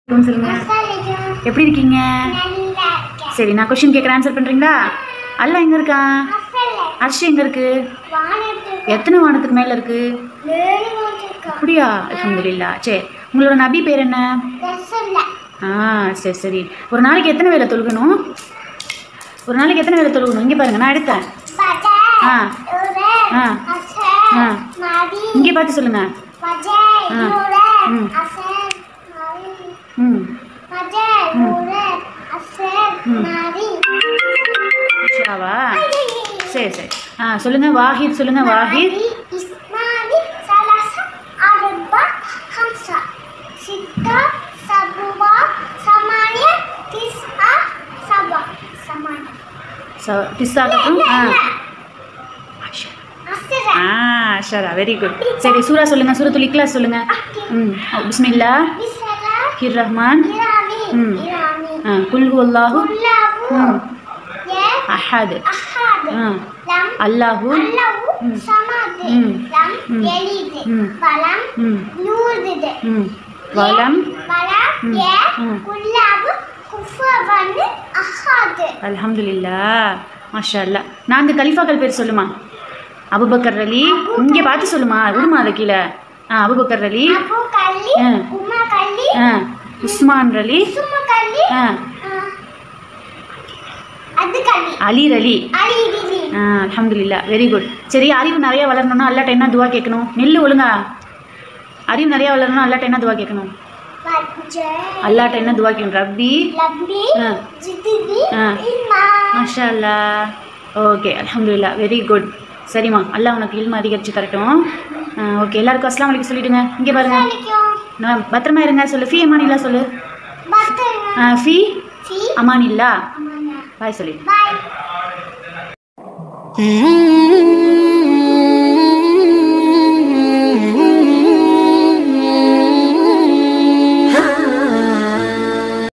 சொல்லுங்க எப்படி இருக்கீங்க சரி நான் கொஸ்டின் கேட்குறேன் ஆன்சர் பண்ணுறீங்களா அல்ல எங்கே இருக்கான் அர்ஷ் எங்கே இருக்கு எத்தனை வானத்துக்கு மேலே இருக்கு அப்படியா அல்ஹம்துலில்லா சரி உங்களோட நபி பேர் என்ன ஆ சரி சரி ஒரு நாளைக்கு எத்தனை வேலை தொழுகணும் ஒரு நாளைக்கு எத்தனை வேலை தொழுகணும் இங்கே பாருங்க நான் எடுத்தேன் ஆ. ஆ. ஆ. இங்கே பார்த்து சொல்லுங்க ம். ம் ஷாவா சரி சரி ஆ சொல்லுங்க வாஹித் சொல்லுங்க வாஹித் இஸ்மானி சலச அருபா ஹம்சா சித்தா சபுவா சமானிய திஸ்ஆ சபா சமானிய ச- பிஸ்ஸாகட்டும் ஆ அஸ்ரா ஆ ஷரா வெரி குட் சரி சூரா சொல்லுங்க சூரத்துல் இக்லாஸ் சொல்லுங்க ம் பிஸ்மில்லா பிஸ்ஸலா ஹிர் ரஹ்மான் இராமி ம். இராமி ஆ குல் அல்லாஹு குல்லாஹு ம். ய அஹத் அஹாத் ஆ லம் அல்லாஹு அல்லாஹு ம். சமாது ம். லம் ம். எலிது ம். வலம் ம் நூறுது ம் வலம் வலம் ம். ய ம். குல்லாஹு குஃபவன் அஹாத் அல்ஹம்துலில்லா மாஷா அல்லா நான்கு கலிஃபாக்கள் பேர் சொல்லுமா அபுபக்கர் அலி இங்கே பார்த்து சொல்லுமா விடுமா அதை கீழே ஆ அபுபக்கர் அலி அபு கல்லி ஆ. உமா கல்லி ஆ உஸ்மான் அலி சும கல்லி ஆ ஆ. அது கல்லி அலீர் அலி அலி திலி ஆ அல்ஹம்துலில்லா வெரி குட் சரி அறிவு நிறைய வளரணும்னா அல்லாட்ட என்ன துவா கேட்கணும் நெல் ஒழுங்கா அறிவு நிறைய வளரணும்னா அல்லாட்ட என்ன துவா கேட்கணும் வஜ்ஜ அல்லாட்ட என்ன துவா கேட்கணும் ரப்பி லப்பி ஆ ஜிதிதி ஆ. இல்மா மாஷா அல்லா ஓகே அல்ஹம்துலில்லா வெரி குட் சரிம்மா அல்லாஹ் உனக்கு இல்ம அதிகரித்து தரட்டும் ஓகே எல்லாருக்கும் அஸ்லாம் வலைக்கும் சொல்லிடுங்க இங்கே பாருங்க அலைக்கும் நான் பத்திரமா இருங்க சொல்லு ஃபீ அமானில்லா சொல்லு பத்தங்க ஆ, ஃபீ சி அமானில்லா அம்மா பாய் சொல்லி பாய் Mm-hmm.